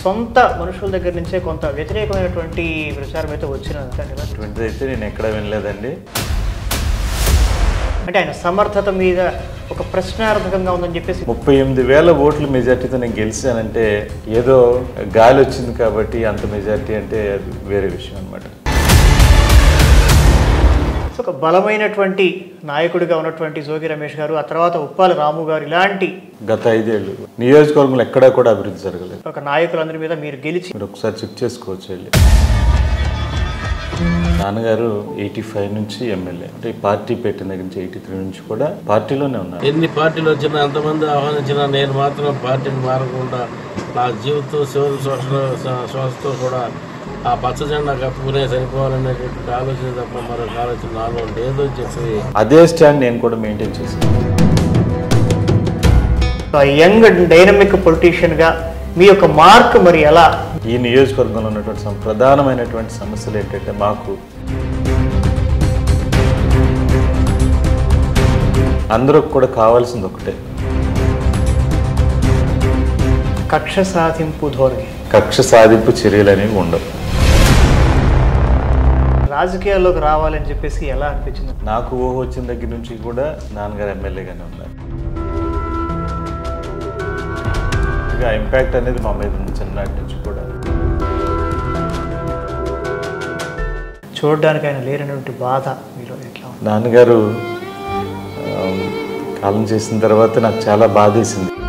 సొంత మనుషుల దగ్గర నుంచే కొంత వ్యతిరేకమైనటువంటి ప్రచారం అయితే వచ్చిన అటువంటిది అయితే నేను ఎక్కడ వినలేదండి అంటే ఆయన సమర్థత మీద ఒక ప్రశ్నార్థకంగా ఉందని చెప్పేసి ముప్పై ఎనిమిది వేల ఓట్ల మెజార్టీతో నేను గెలిచానంటే ఏదో గాలి వచ్చింది కాబట్టి అంత మెజార్టీ అంటే అది వేరే విషయం అనమాట సో ఒక బలమైనటువంటి నాయకుడిగా ఉన్నటువంటి జోగి రమేష్ గారు ఆ తర్వాత ఉప్పాల రాము గారు ఇలాంటి గత ఐదేళ్ళు నియోజకవర్గంలో ఎక్కడా కూడా అభివృద్ధి జరగలేదు ఒక నాయకులందరి మీద మీరు గెలిచి మీరు ఒకసారి చెక్ చేసుకోవచ్చు వెళ్ళి నాన్నగారు ఎయిటీ ఫైవ్ నుంచి ఎమ్మెల్యే అంటే ఈ పార్టీ పెట్టిన దగ్గర నుంచి ఎయిటీ త్రీ నుంచి కూడా పార్టీలోనే ఉన్నారు ఎన్ని పార్టీలు వచ్చినా ఎంతమంది ఆహ్వానించినా నేను మాత్రం పార్టీని మారకుండా నా జీవితం చివరి శ్వాస శ్వాసతో కూడా ఆ పచ్చ జెండా కప్పుకునే సరిపోవాలనేటువంటి ఆలోచన తప్ప మరొక ఆలోచన నాలో లేదు అని చెప్పి అదే స్టాండ్ నేను కూడా మెయింటైన్ చేశాను యంగ్ డైనమిక్ పొలిటీషియన్గా మీ యొక్క మార్క్ మరి ఎలా ఈ నియోజకవర్గంలో ఉన్నటువంటి సమ- ప్రధానమైనటువంటి సమస్యలు ఏంటంటే మాకు అందరికి కూడా కావాల్సింది ఒకటే కక్ష సాధింపు ధోరణి కక్ష సాధింపు చర్యలు అనేవి ఉండవు రాజకీయాల్లోకి రావాలని చెప్పేసి ఎలా అనిపించింది నాకు ఊహ వచ్చిన దగ్గర నుంచి కూడా నాన్నగారు ఎమ్మెల్యేగానే ఉన్నారు ఇక ఇంపాక్ట్ అనేది మా మీద ఉంది చిన్ననాటి నుంచి కూడా చూడడానికి ఆయన లేనటువంటి బాధ మీలో ఎట్లా ఉంది నాన్నగారు ఆ, కాలం చేసిన తర్వాత నాకు చాలా బాధేసింది